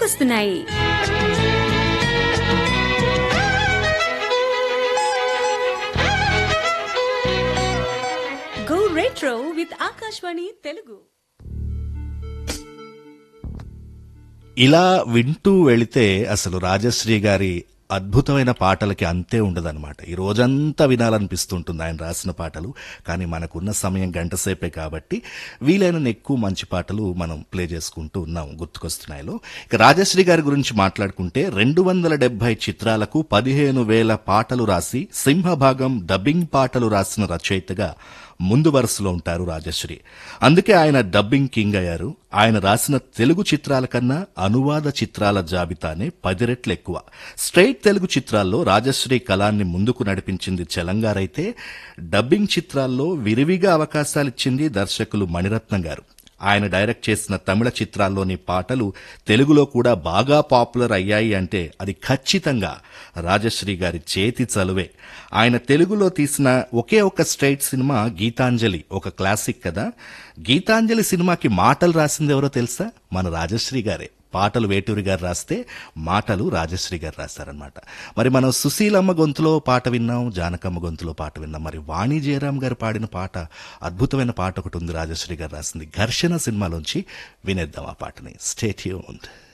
గుర్తుకొస్తున్నాయి go retro with Akashvani Telugu ఇలా వింటూ వెళితే అసలు రాజశ్రీ గారి అద్భుతమైన పాటలకి అంతే ఉండదన్నమాట ఈ రోజంతా వినాలనిపిస్తుంటుంది ఆయన రాసిన పాటలు కానీ మనకున్న సమయం గంట సేపే కాబట్టి వీలైన ఎక్కువ మంచి పాటలు మనం ప్లే చేసుకుంటూ ఉన్నాం గుర్తుకొస్తున్నాయిలో ఇక రాజశ్రీ గారి గురించి మాట్లాడుకుంటే రెండు వందల డెబ్బై చిత్రాలకు పదిహేను వేల పాటలు రాసి సింహభాగం డబ్బింగ్ పాటలు రాసిన రచయితగా ముందు వరుసలో ఉంటారు రాజశ్రీ అందుకే ఆయన డబ్బింగ్ కింగ్ అయ్యారు ఆయన రాసిన తెలుగు చిత్రాల కన్నా అనువాద చిత్రాల జాబితానే పది రెట్లు ఎక్కువ స్ట్రైట్ తెలుగు చిత్రాల్లో రాజశ్రీ కళాన్ని ముందుకు నడిపించింది చలంగారైతే డబ్బింగ్ చిత్రాల్లో విరివిగా అవకాశాలిచ్చింది దర్శకులు మణిరత్నం గారు ఆయన డైరెక్ట్ చేసిన తమిళ చిత్రాల్లోని పాటలు తెలుగులో కూడా బాగా పాపులర్ అయ్యాయి అంటే అది ఖచ్చితంగా రాజశ్రీ గారి చేతి చలువే ఆయన తెలుగులో తీసిన ఒకే ఒక స్ట్రైట్ సినిమా గీతాంజలి ఒక క్లాసిక్ కదా గీతాంజలి సినిమాకి మాటలు రాసింది ఎవరో తెలుసా మన రాజశ్రీ గారే పాటలు వేటూరి గారు రాస్తే మాటలు రాజశ్రీ గారు రాస్తారనమాట మరి మనం సుశీలమ్మ గొంతులో పాట విన్నాం జానకమ్మ గొంతులో పాట విన్నాం మరి వాణి జయరాం గారు పాడిన పాట అద్భుతమైన పాట ఒకటి ఉంది రాజశ్రీ గారు రాసింది ఘర్షణ సినిమాలోంచి వినేద్దాం ఆ పాటని స్టేట్యూన్